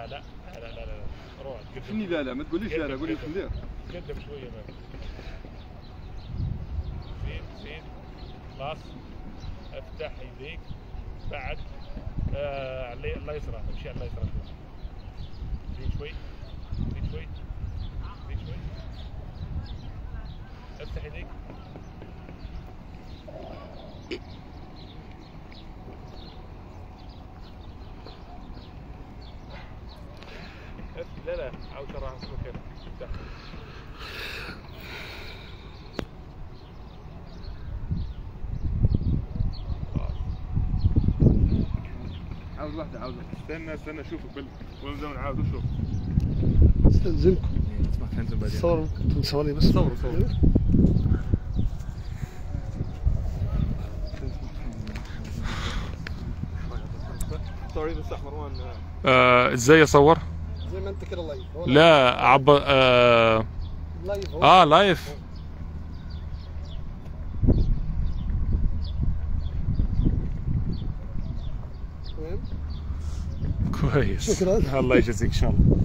لا لا لا لا لا روح شني لا لا ما تقوليش لا لا قولي وش ندير قدم شويه بس زين زين خلاص افتح يديك بعد آه على الله يسرى امشي على الله يسرى شوي زين شوي زين شوي زين شوي افتح يديك افتح لا لا عاود ترى في مكانك افتح خلاص عاود واحده عاود واحده استنى استنى اشوفك بال وين زمان عاود وشوف استاذنكم اسمع تنزل بعدين صور ثواني بس صوروا، صوروا. سوري بس مروان آه ازاي اصور؟ زي ما انت كده لايف هو لا عب آه, لايف هو اه لايف تمام كويس شكراً. الله يجزيك ان شاء الله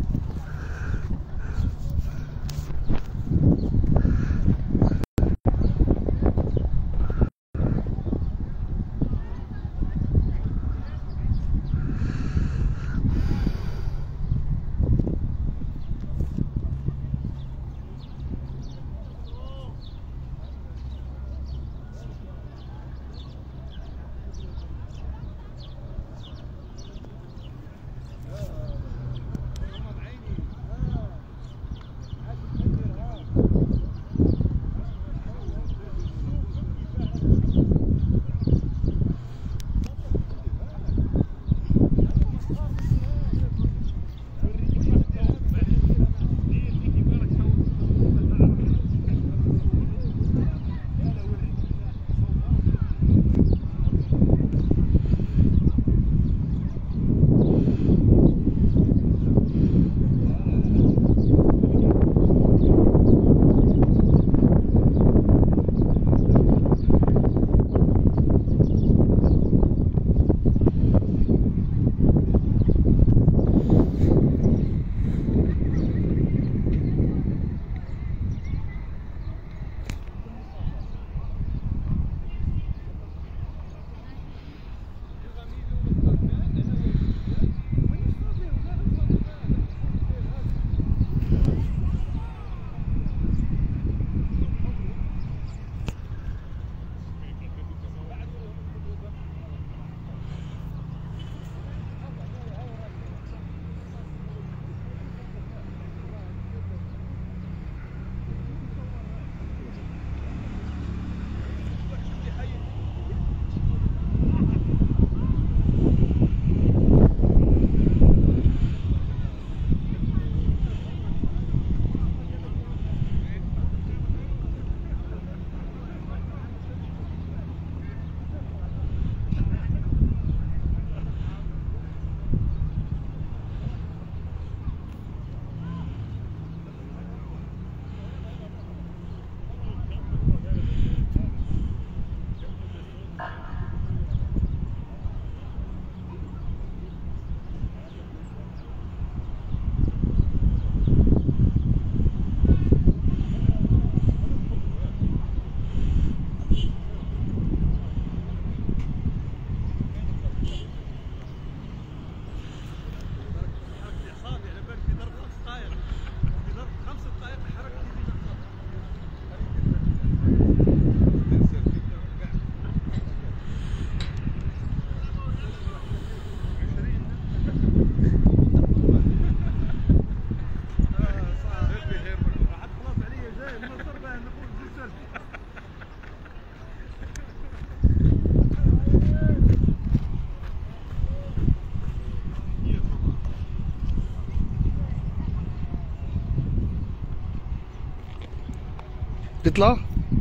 تطلع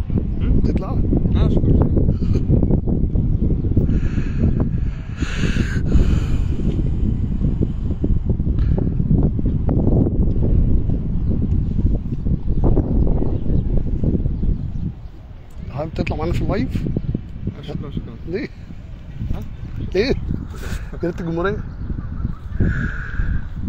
تطلع اه شكرا حابب تطلع معانا في اللايف شكرا شكرا ليه ليه جريدة الجمهورية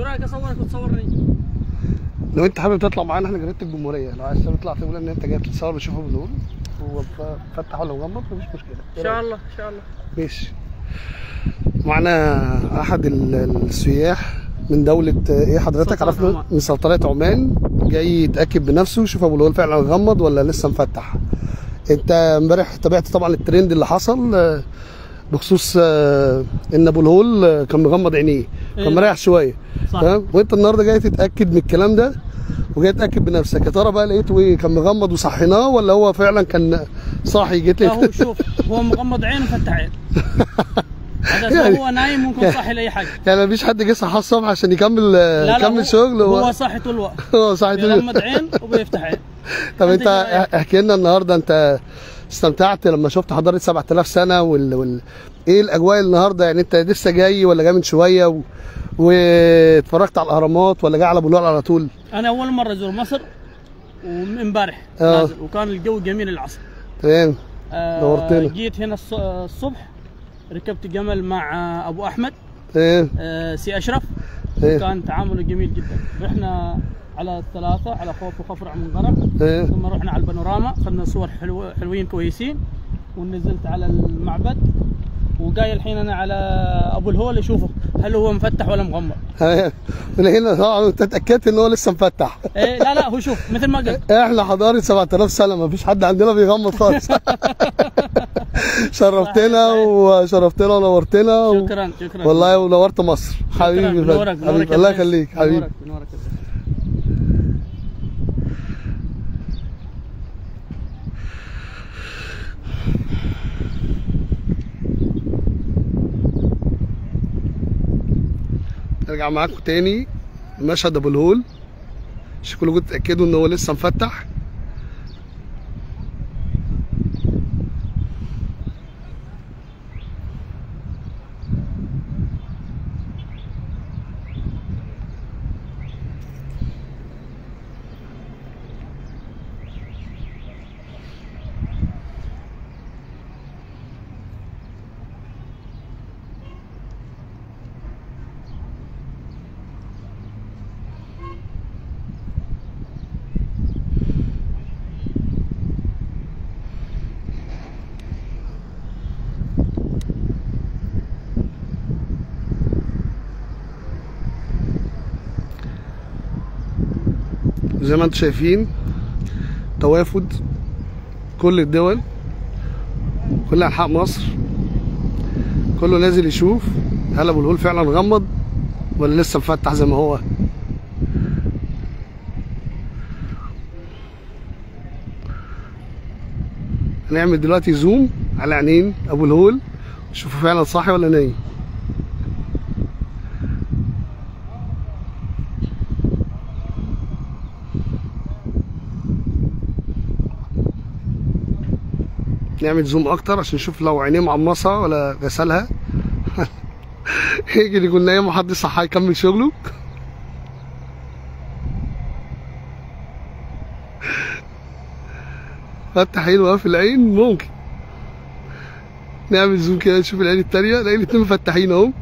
رايك اصورك وتصورني؟ لو انت حابب تطلع معانا احنا جريده الجمهوريه لو عايز تطلع تقول ان انت جاي تتصور وتشوف ابو الهول هو فتح ولا مغمض مفيش مشكله ان شاء الله ان شاء الله ماشي معانا احد ال- السياح من دولة ايه حضرتك سلطنة عرفنا عمان. من سلطنة عمان جاي يتأكد بنفسه شوف ابو الهول فعلا غمض ولا لسه مفتح انت امبارح تابعت طبعا الترند اللي حصل آه، بخصوص آه، ان ابو الهول آه، كان مغمض عينيه كان ايه. مريح شويه صح. تمام وانت النهارده جاي تتاكد من الكلام ده وجاي تتاكد بنفسك يا ترى بقى لقيته ايه كان مغمض وصحيناه ولا هو فعلا كان صاحي جيت لا هو لي شوف هو مغمض عين وفتح عين هذا يعني- هو نايم ممكن صاحي لاي حاجه يعني مفيش حد جه صحى الصبح عشان يكمل لا لا يكمل هو- شغل هو صاحي طول الوقت هو صحي طول بيغمض عين وبيفتح عين طب أنت انت إيه رأيك؟ احكي لنا النهارده انت استمتعت لما شفت حضاره 7000 سنه وال... وال... ايه الاجواء النهارده يعني انت لسه جاي ولا جاي من شويه و... واتفرجت على الاهرامات ولا جاي على ابو الهول على طول انا اول مره ازور مصر وامبارح آه. نازل وكان الجو جميل العصر تمام آه نورتنا. جيت هنا الص- الصبح ركبت جمل مع آه، ابو احمد تمام آه سي اشرف تمام كان تعامله جميل جدا رحنا على الثلاثه على خوف وخفرع من غرق تمام ثم رحنا على البانوراما اخذنا صور حلو حلوين كويسين ونزلت على المعبد وجاي الحين انا على ابو الهول اشوفه هل هو مفتح ولا مغمض تمام من هنا طبعا انت اتاكدت ان هو لسه مفتح إيه لا لا هو شوف مثل ما قلت احنا حضاره 7000 سنه ما فيش حد عندنا بيغمض خالص شرفتنا وشرفتنا ونورتنا و... شكرا شكرا والله ونورت مصر شكراً. حبيبي بنورك فندم. بنورك حبيبي يا الله برنس. يخليك حبيبي بنورك بنورك يا برنس. ارجع معاكم تاني مشهد ابو الهول عشان كلكم تتاكدوا ان هو لسه مفتح زي ما انتم شايفين توافد كل الدول كل انحاء مصر كله نازل يشوف هل ابو الهول فعلا غمض ولا لسه مفتح زي ما هو هنعمل دلوقتي زوم على عينين ابو الهول نشوفه فعلا صاحي ولا نايم نعمل زوم اكتر عشان نشوف لو عينيه معمصه ولا غسلها يجي يكون نايم وحد صحى يكمل شغله فتح عين وقف العين ممكن نعمل زوم كده نشوف العين التانية نلاقي الاتنين مفتحين اهو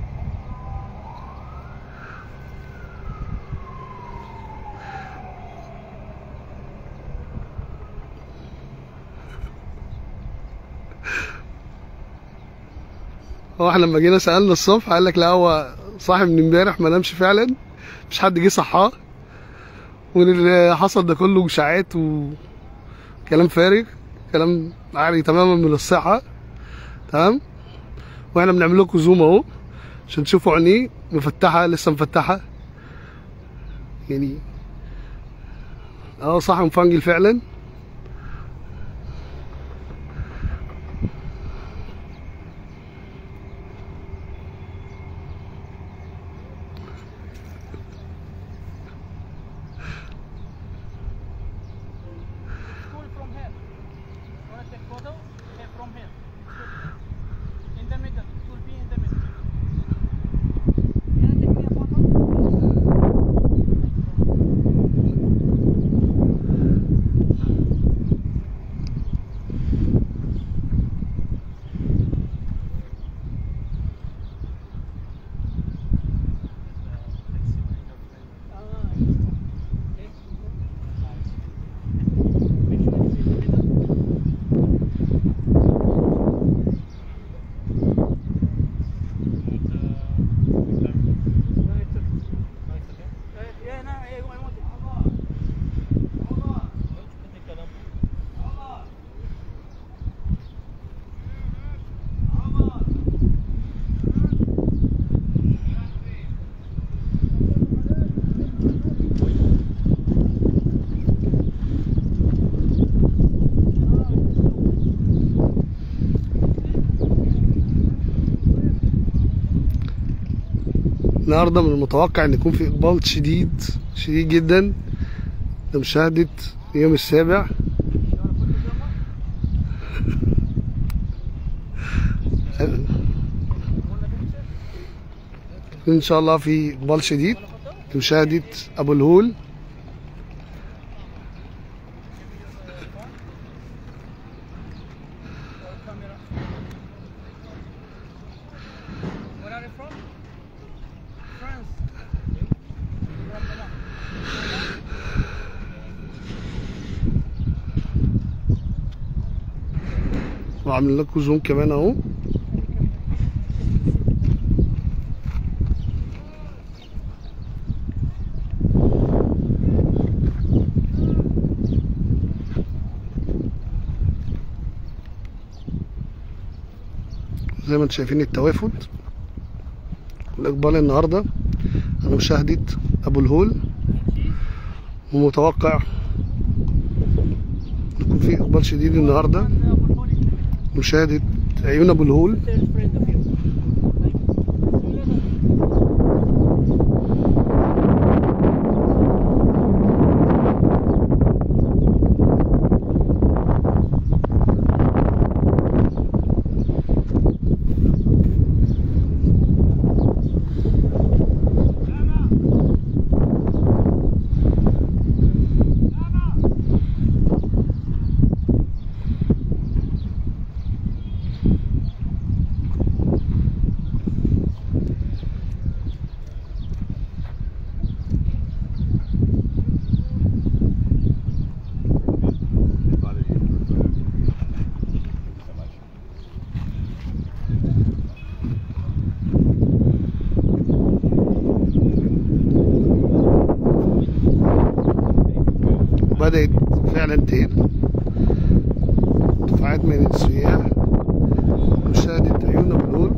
هو احنا لما جينا سالنا الصبح قال لك لا هو صاحي من امبارح ما نامش فعلا مش حد جه صحاه واللي حصل ده كله اشاعات وكلام فارغ كلام عالي تماما من الصحه تمام واحنا بنعمل لكم زوم اهو عشان تشوفوا عينيه مفتحه لسه مفتحه يعني اه صاحي مفنجل فعلا School from here. Wanna take photo? Okay, from here. In the middle. It will be in the middle. Can you take me a photo? النهارده من المتوقع ان يكون في اقبال شديد شديد جدا لمشاهدة اليوم السابع ان شاء الله في اقبال شديد لمشاهدة ابو الهول Where are you from? France. From Milan. وعامل لكم زوم كمان اهو زي ما انتم شايفين التوافد والاقبال النهارده على مشاهدة ابو الهول ومتوقع يكون في اقبال شديد النهارده And, uh, Abu Holi, مشاهدة عيون ابو الهول third friend of you. بدأت فعلا تقل دفعات من السياح مشاهدة عيون أبو الهول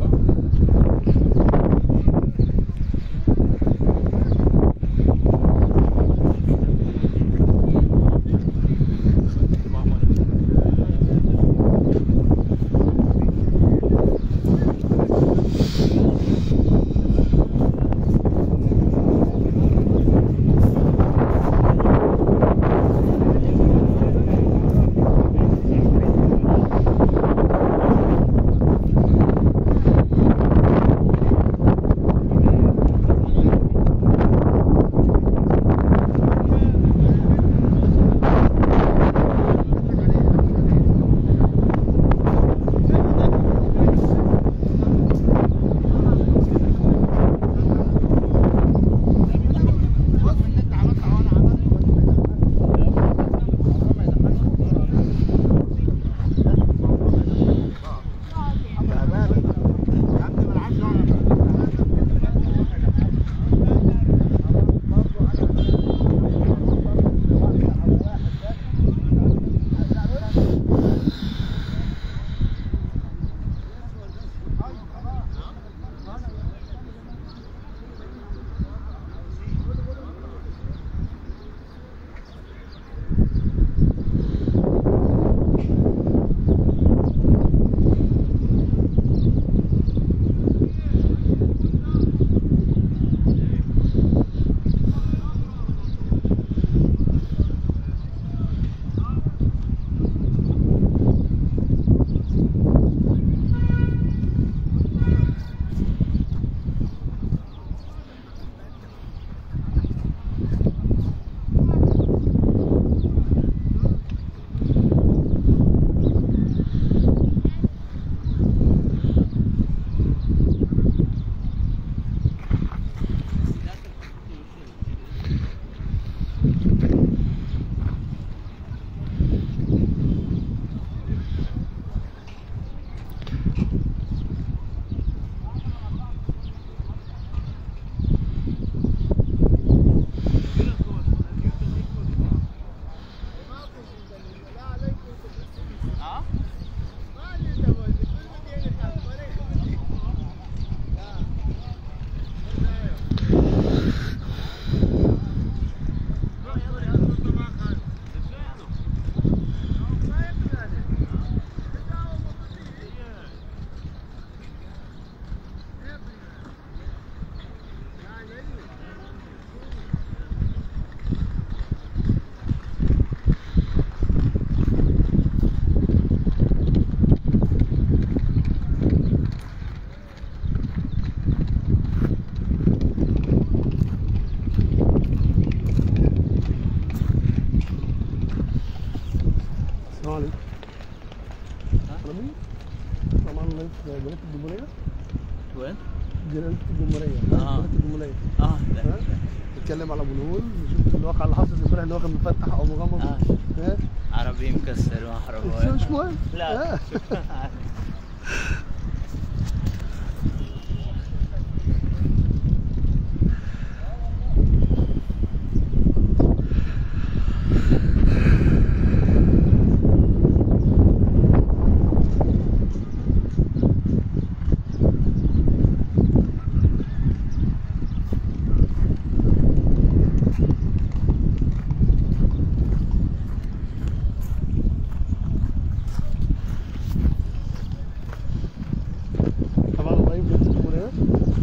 السلام عليكم عربي طبعا لايف جريدة الجمهورية وين؟ جريدة الجمهورية آه. جريدة الجمهورية اه لا ها؟ نتكلم على ابو الهول نشوف الواقع اللي حصل امبارح اللي هو كان مفتح او مغمض آه. ها عربي مكسر ما بس اعرف مش مهم لا آه. طبعا لايف جريدة الجمهورية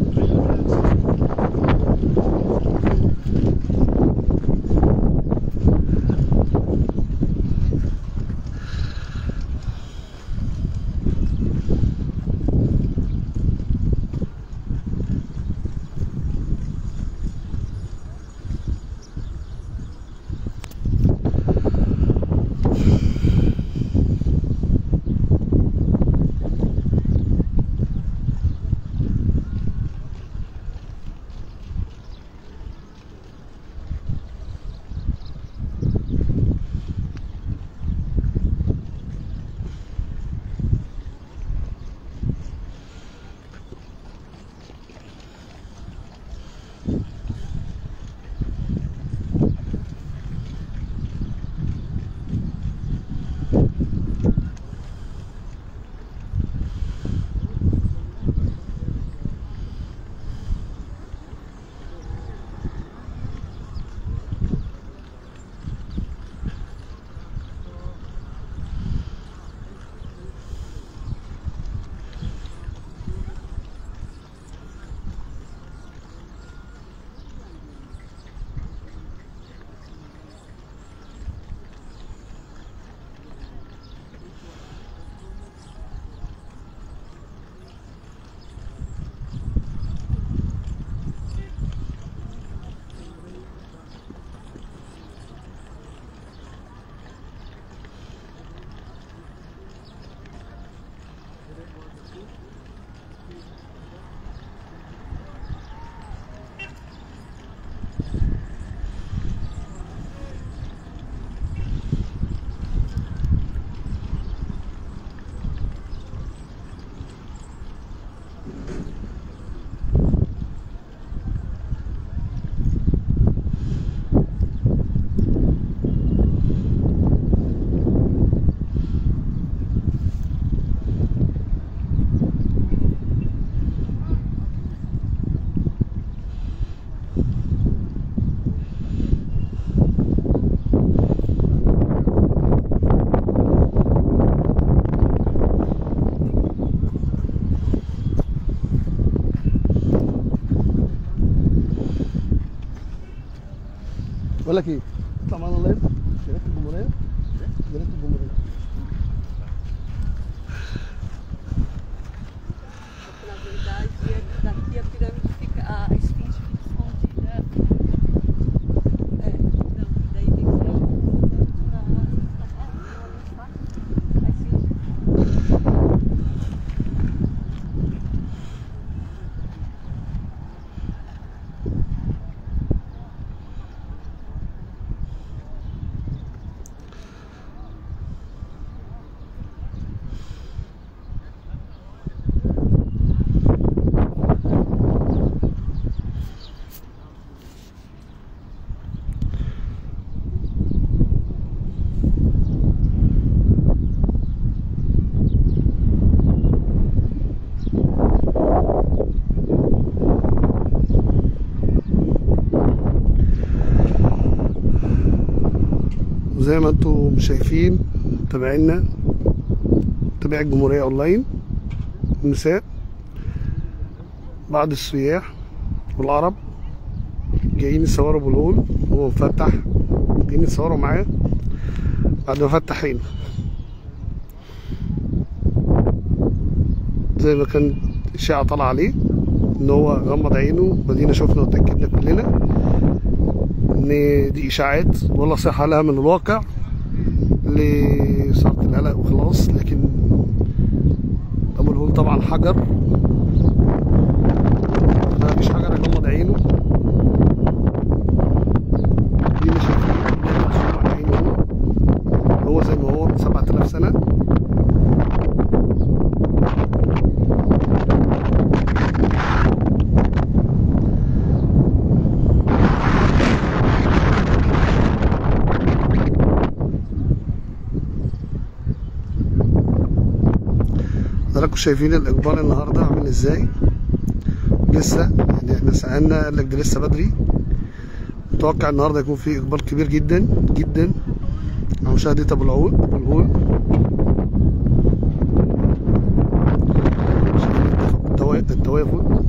بقول لك ايه اطلع معانا لايف جريدة الجمهورية جريدة الجمهورية Na verdade, é- daqui a pirâmide fica. A esfinge fica escondida. É, não, daí tem que ser na. na. A esfinge. زي ما انتم شايفين متابعينا متابعي الجمهورية اونلاين النساء بعض السياح والعرب جايين يصوروا ابو الهول هو مفتح جايين يصوروا معاه بعد ما فتح عينه زي ما كان إشاعة طالعة عليه إن هو غمض عينه ودينا شفنا وتأكدنا كلنا إن دي إشاعات ولا صحة لها من الواقع لسرطان والقلق وخلاص لكن ابو الهول طبعا حجر ما فيش حجر يغمض عينه دي مش مرسوم على عينه هو هو زي ما هو من 7000 سنة حضراتكم شايفين الاقبال النهارده عامل ازاي لسه يعني احنا سالنا قال لك ده لسه بدري متوقع النهارده يكون في اقبال كبير جدا جدا على مشاهده ابو العول ابو الهول شايفين التوا- التوافد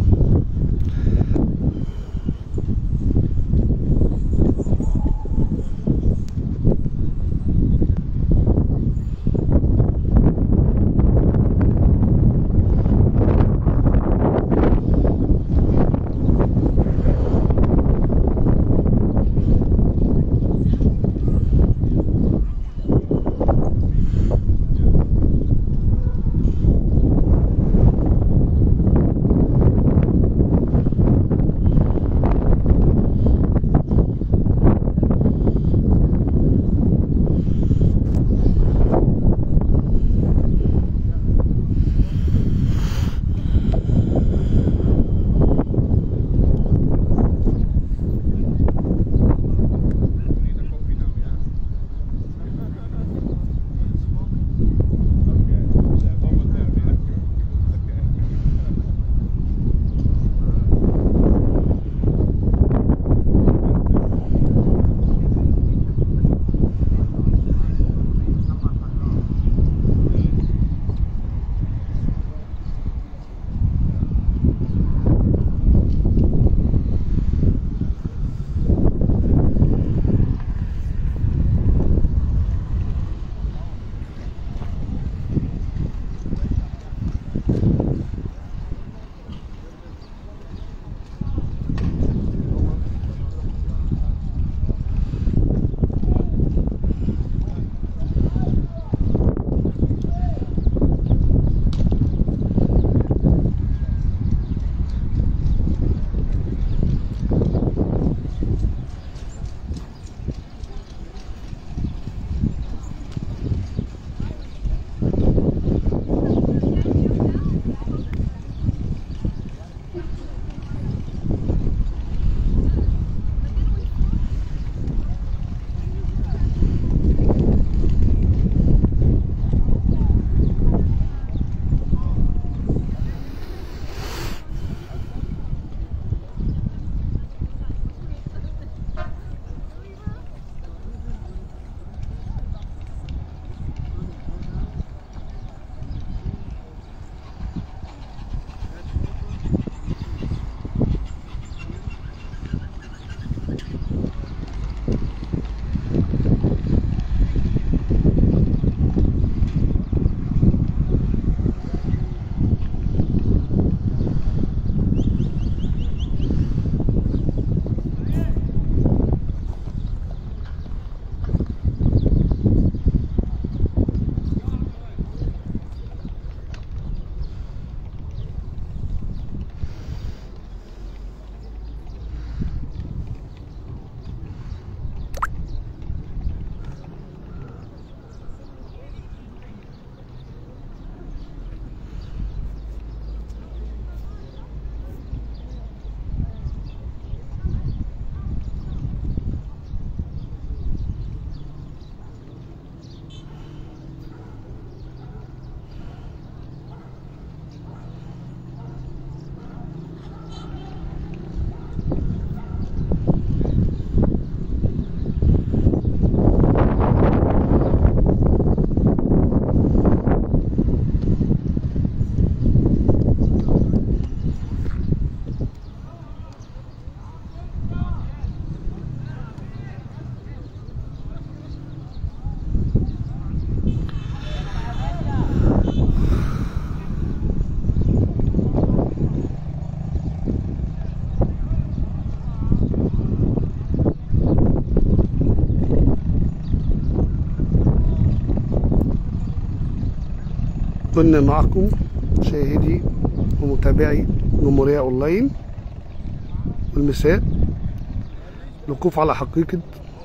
كنا معكم مشاهدي ومتابعي جمهورية أونلاين والمساء الوقوف على حقيقة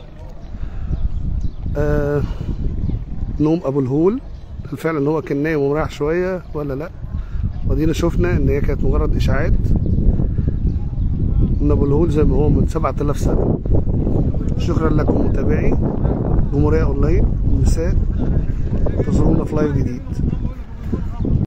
آه نوم أبو الهول هل فعلا هو كان نايم ومريح شوية ولا لأ ودينا شفنا إن هي كانت مجرد إشاعات إن أبو الهول زي ما هو من 7000 سنة شكرا لكم متابعي جمهورية أونلاين المساء انتظرونا في لايف جديد